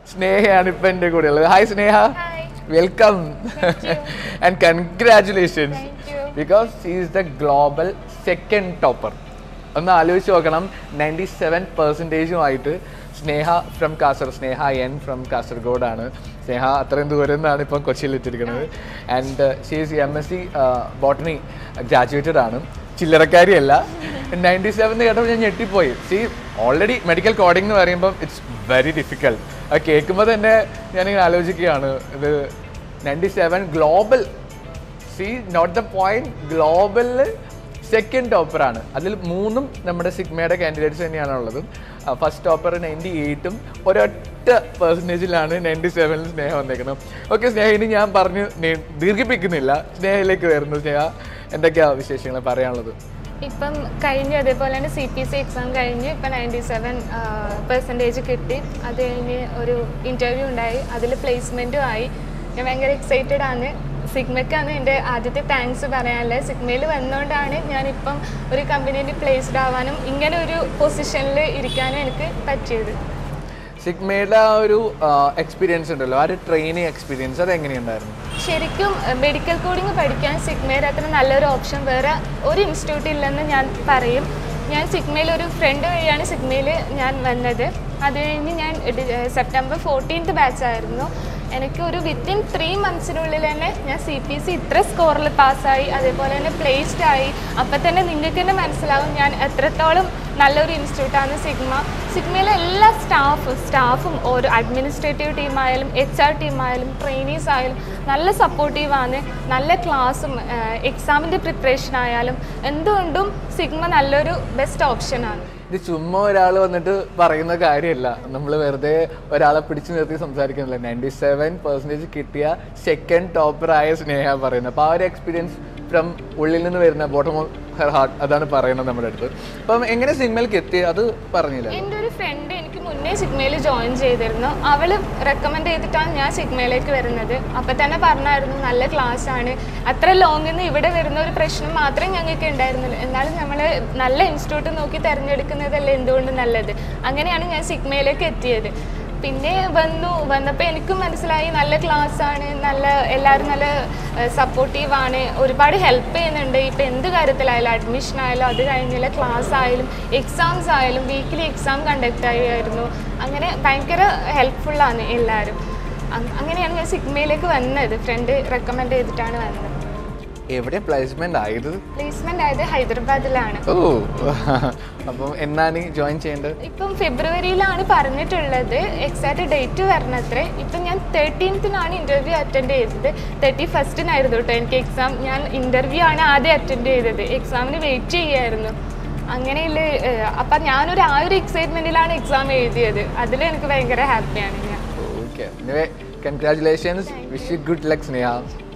സ്നേഹയാണ് ഇപ്പൊ എൻ്റെ കൂടെ ഉള്ളത് hi Sneha Hi. Welcome and congratulations Thank you. Because is the global second topper ഒന്ന് ആലോചിച്ച് നോക്കണം നയൻറ്റി സെവൻ പെർസെൻറ്റേജുമായിട്ട് സ്നേഹ ഫ്രം കാസർ സ്നേഹ എൻ ഫ്രം കാസർഗോഡാണ് സ്നേഹ അത്രയും ദൂരം നിന്നാണ് ഇപ്പം കൊച്ചിയിൽ എത്തിയിരിക്കുന്നത് and she's M S C botany graduated ആണ് ചില്ലറക്കാരിയല്ല നയൻറ്റി സെവൻ കേട്ടപ്പോൾ ഞാൻ ഞെട്ടിപ്പോയി സി ഓൾറെഡി മെഡിക്കൽ കോഡിംഗ് എന്ന് പറയുമ്പോൾ ഇറ്റ്സ് വെരി ഡിഫിക്കൽട്ട് അത് കേൾക്കുമ്പോൾ തന്നെ ഞാനിങ്ങനെ ആലോചിക്കുകയാണ് ഇത് ninety seven global see not the point ഗ്ലോബലിൽ സെക്കൻഡ് ടോപ്പറാണ് അതിൽ മൂന്നും നമ്മുടെ സിഗ്മയുടെ കാൻഡിഡേറ്റ്സ് തന്നെയാണുള്ളത് ഫസ്റ്റ് ടോപ്പർ നയൻറ്റി എയ്റ്റും ഒരൊറ്റ പെർസെൻറ്റേജിലാണ് നയൻറ്റി സെവനിൽ സ്നേഹ വന്നേക്കുന്നത് ഓക്കെ സ്നേഹ ഇനി ഞാൻ പറഞ്ഞ് നീ- ദീർഘിപ്പിക്കുന്നില്ല സ്നേഹയിലേക്ക് വരുന്നു സ്നേഹ എന്തൊക്കെയാ വിശേഷങ്ങൾ പറയാനുള്ളത് ഇപ്പം കഴിഞ്ഞു അതേപോലെ തന്നെ സി പി സി എക്സാം കഴിഞ്ഞ് ഇപ്പം നയൻറ്റി സെവൻ പെർസെൻറ്റേജ് കിട്ടി അത് കഴിഞ്ഞ് ഒരു ഇൻ്റർവ്യൂ ഉണ്ടായി അതിൽ പ്ലേസ്മെൻറ്റും ആയി ഞാൻ ഭയങ്കര എക്സൈറ്റഡ് ആണ് സിഗ്മയ്ക്കാണ് എൻ്റെ ആദ്യത്തെ താങ്ക്സ് പറയാനുള്ളത് സിഗ്മയിൽ വന്നുകൊണ്ടാണ് ഞാനിപ്പം ഒരു കമ്പനിയിൽ പ്ലേസ്ഡ് ആവാനും ഇങ്ങനെ ഒരു പൊസിഷനിൽ ഇരിക്കാനും എനിക്ക് പറ്റിയത് സിഗ്മയുടെ ആ ഒരു എക്സ്പീരിയൻസ് ഉണ്ടല്ലോ ആ ഒരു ട്രെയിനിങ് എക്സ്പീരിയൻസ് അത് എങ്ങനെയുണ്ടായിരുന്നു ശരിക്കും മെഡിക്കൽ കോഡിംഗ് പഠിക്കാൻ സിഗ്മയിൽ അത്ര നല്ലൊരു ഓപ്ഷൻ വേറെ ഒരു ഇൻസ്റ്റിറ്റ്യൂട്ട് ഇല്ലെന്ന് ഞാൻ പറയും ഞാൻ സിഗ്മയിൽ ഒരു ഫ്രണ്ട് വഴിയാണ് സിഗ്മയിൽ ഞാൻ വന്നത് അത് കഴിഞ്ഞ് ഞാൻ ഡി- സെപ്റ്റംബർ ഫോർട്ടീൻത്ത് ബാച്ച് ആയിരുന്നു എനിക്ക് ഒരു വിത്തിൻ ത്രീ മന്ത്സിനുള്ളിൽ തന്നെ ഞാൻ സി പി സി ഇത്ര സ്കോറിൽ പാസ്സായി അതേപോലെ തന്നെ പ്ലേസ്ഡ് ആയി അപ്പം തന്നെ നിങ്ങൾക്ക് തന്നെ മനസ്സിലാവും ഞാൻ എത്രത്തോളം നല്ലൊരു ഇൻസ്റ്റിറ്റ്യൂട്ടാണ് സിഗ്മ സിഗ്മയിലെ എല്ലാ സ്റ്റാഫും സ്റ്റാഫും ഓരോ അഡ്മിനിസ്ട്രേറ്റീവ് ടീമായാലും എച്ച് ആർ ടീമായാലും ട്രെയിനീസ് ആയാലും നല്ല സപ്പോർട്ടീവാണ് നല്ല ക്ലാസ്സും എക്സാമിൻ്റെ പ്രിപ്പറേഷൻ ആയാലും എന്തുകൊണ്ടും സിഗ്മ നല്ലൊരു ബെസ്റ്റ് ഓപ്ഷനാണ് ഇത് ചുമ്മാ ഒരാൾ വന്നിട്ട് പറയുന്ന കാര്യമല്ല നമ്മൾ വെറുതെ ഒരാളെ പിടിച്ചു നിർത്തി സംസാരിക്കുന്നില്ല നയൻറ്റി സെവൻ പെർസെൻറ്റേജ് കിട്ടിയ സെക്കൻഡ് ടോപ്പറായ സ്നേഹ പറയുന്നത് അപ്പോൾ ആ ഒരു എക്സ്പീരിയൻസ് ഫ്രം ഉള്ളിൽ നിന്ന് വരുന്ന ബോട്ടം ഓഫ് ഹെർ ഹാർട്ട് അതാണ് പറയുന്നത് നമ്മുടെ അടുത്ത് അപ്പം എങ്ങനെ സിനിമയിലേക്ക് എത്തി അത് പറഞ്ഞില്ല എൻ്റെ ഒരു ഫ്രണ്ട് എനിക്ക് മുന്നേ സിഗ്മയിൽ ജോയിൻ ചെയ്തിരുന്നു അവൾ റെക്കമെൻഡ് ചെയ്തിട്ടാണ് ഞാൻ സിഗ്മയിലേക്ക് വരുന്നത് അപ്പം തന്നെ പറഞ്ഞായിരുന്നു നല്ല ക്ലാസ് ആണ് അത്ര ലോങ്ങിൽ നിന്ന് ഇവിടെ വരുന്ന ഒരു പ്രശ്നം മാത്രമേ ഞങ്ങൾക്ക് ഉണ്ടായിരുന്നുള്ളൂ എന്നാലും നമ്മൾ നല്ല ഇൻസ്റ്റിറ്റ്യൂട്ട് നോക്കി തിരഞ്ഞെടുക്കുന്നതല്ലേ എന്തുകൊണ്ട് നല്ലത് അങ്ങനെയാണ് ഞാൻ സിഗ്മയിലേക്ക് എത്തിയത് പിന്നെ വന്നു വന്നപ്പോൾ എനിക്കും മനസ്സിലായി നല്ല ക്ലാസ് ആണ് നല്ല എല്ലാവരും നല്ല സപ്പോർട്ടീവ് ആണ് ഒരുപാട് ഹെൽപ്പ് ചെയ്യുന്നുണ്ട് ഇപ്പം എന്ത് കാര്യത്തിലായാലും അഡ്മിഷൻ ആയാലും അത് കഴിഞ്ഞുള്ള ക്ലാസ് ആയാലും എക്സാംസ് ആയാലും വീക്കിലി എക്സാം കണ്ടക്ട് ആയിരുന്നു അങ്ങനെ ഭയങ്കര ഹെൽപ്ഫുള്ളാണ് എല്ലാവരും അങ്- അങ്ങനെയാണ് ഞാൻ സിഗ്മയിലേക്ക് വന്നത് ഫ്രണ്ട് റെക്കമെൻഡ് ചെയ്തിട്ടാണ് വന്നത് എവിടെ പ്ലേസ്മെന്റ് ആയത് പ്ലേസ്മെൻ്റ് ആയത് ഹൈദരാബാദിലാണ് ഓ അപ്പം എന്നാണ് ജോയിൻ ചെയ്യേണ്ടത് ഇപ്പം ഫെബ്രുവരിയിലാണ് പറഞ്ഞിട്ടുള്ളത് എക്സാക്ട് ഡേറ്റ് വരണത്രേ ഇപ്പം ഞാൻ തേർട്ടീൻത്തിനാണ് ഇൻ്റർവ്യൂ അറ്റൻഡ് ചെയ്തത് തേർട്ടി ഫസ്റ്റിനായിരുന്നു കേട്ടോ എനിക്ക് എക്സാം ഞാൻ ഇൻ്റർവ്യൂ ആണ് ആദ്യം അറ്റൻഡ് ചെയ്തത് എക്സാമിന് വെയിറ്റ് ചെയ്യായിരുന്നു അങ്ങനെയുള്ള അപ്പം ഞാനൊരു ആ ഒരു എക്സൈറ്റ്മെൻറ്റിലാണ് എക്സാം എഴുതിയത് അതിൽ എനിക്ക് ഭയങ്കര ഹാപ്പിയാണ് ഞാൻ okay congratulations wish you good luck Sneha